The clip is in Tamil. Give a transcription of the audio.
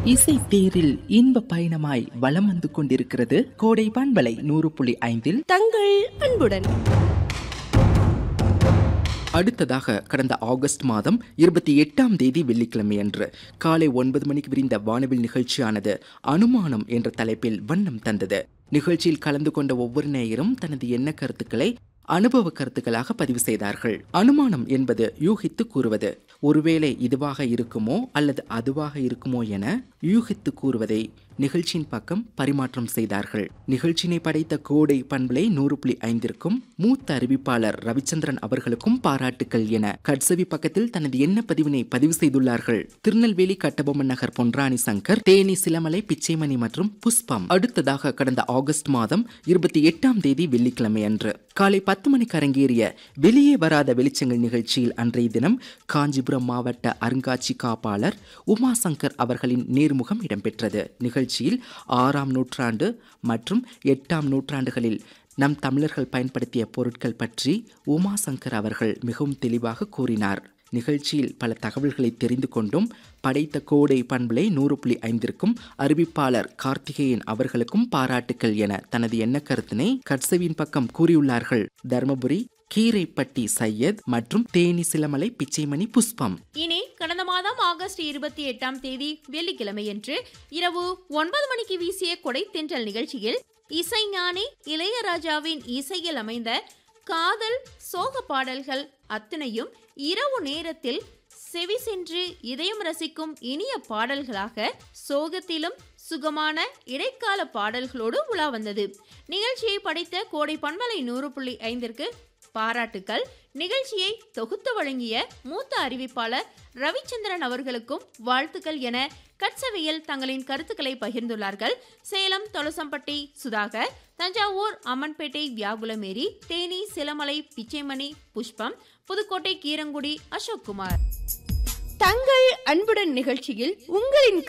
இசை தேரில் இன்ப பயணமாய் வலம் வந்து கொண்டிருக்கிறது கோடை பண்பலை நூறு புள்ளி ஐந்தில் தங்கள் அன்புடன் அடுத்ததாக கடந்த ஆகஸ்ட் மாதம் இருபத்தி எட்டாம் தேதி வெள்ளிக்கிழமை அன்று காலை ஒன்பது மணிக்கு விரிந்த வானவில் நிகழ்ச்சியானது அனுமானம் என்ற தலைப்பில் வண்ணம் தந்தது நிகழ்ச்சியில் கலந்து கொண்ட ஒவ்வொரு நேயரும் தனது எண்ண கருத்துக்களை அனுபவ கருத்துக்களாக பதிவு செய்தார்கள் அனுமானம் என்பது யூகித்து கூறுவது ஒருவேளை இதுவாக இருக்குமோ அல்லது அதுவாக இருக்குமோ என யூகித்து கூறுவதை நிகழ்ச்சியின் பக்கம் பரிமாற்றம் செய்தார்கள் நிகழ்ச்சியினை படைத்த கோடை பண்பலை நூறு புள்ளி ஐந்திற்கும் மூத்த அறிவிப்பாளர் ரவிச்சந்திரன் அவர்களுக்கும் பாராட்டுக்கள் என கட்சவி பக்கத்தில் தனது எண்ண பதிவினை பதிவு செய்துள்ளார்கள் திருநெல்வேலி கட்டபொம்மன் நகர் பொன்ராணி சங்கர் தேனி சிலமலை பிச்சைமணி மற்றும் புஷ்பம் அடுத்ததாக கடந்த ஆகஸ்ட் மாதம் இருபத்தி எட்டாம் தேதி வெள்ளிக்கிழமை அன்று காலை பத்து மணிக்கு அரங்கேறிய வெளியே வராத வெளிச்சங்கள் நிகழ்ச்சியில் அன்றைய தினம் காஞ்சிபுரம் மாவட்ட அருங்காட்சி காப்பாளர் உமாசங்கர் அவர்களின் நேர்முகம் இடம்பெற்றது நிகழ்ச்சியில் ஆறாம் நூற்றாண்டு மற்றும் எட்டாம் நூற்றாண்டுகளில் நம் தமிழர்கள் பயன்படுத்திய பொருட்கள் பற்றி உமாசங்கர் அவர்கள் மிகவும் தெளிவாக கூறினார் நிகழ்ச்சியில் பல தகவல்களை தெரிந்து கொண்டும் படைத்த கோடை பண்பலை நூறு புள்ளி ஐந்திற்கும் அறிவிப்பாளர் கார்த்திகேயன் அவர்களுக்கும் பாராட்டுக்கள் என தனது எண்ண கருத்தினை கட்சவியின் பக்கம் கூறியுள்ளார்கள் தர்மபுரி கீரைப்பட்டி சையத் மற்றும் தேனி சிலமலை பிச்சைமணி புஷ்பம் இனி கடந்த மாதம் ஆகஸ்ட் இருபத்தி எட்டாம் தேதி வெள்ளிக்கிழமையன்று இரவு ஒன்பது மணிக்கு வீசிய கொடை தென்றல் நிகழ்ச்சியில் இசைஞானி இளையராஜாவின் இசையில் அமைந்த காதல் சோக பாடல்கள் அத்தனையும் இரவு நேரத்தில் செவி சென்று இதயம் ரசிக்கும் இனிய பாடல்களாக சோகத்திலும் சுகமான இடைக்கால பாடல்களோடு உலா வந்தது நிகழ்ச்சியை படைத்த கோடை பண்பலை நூறு புள்ளி ஐந்திற்கு பாராட்டுக்கள் நிகழ்ச்சியை தொகுத்து வழங்கிய மூத்த அறிவிப்பாளர் ரவிச்சந்திரன் அவர்களுக்கும் வாழ்த்துக்கள் என கட்சவையில் தங்களின் கருத்துக்களை பகிர்ந்துள்ளார்கள் சேலம் தொலசம்பட்டி சுதாகர் தஞ்சாவூர் அம்மன்பேட்டை வியாகுலமேரி தேனி சிலமலை பிச்சைமணி புஷ்பம் புதுக்கோட்டை கீரங்குடி அசோக்குமார் தங்கள் அன்புடன் நிகழ்ச்சியில் உங்களின்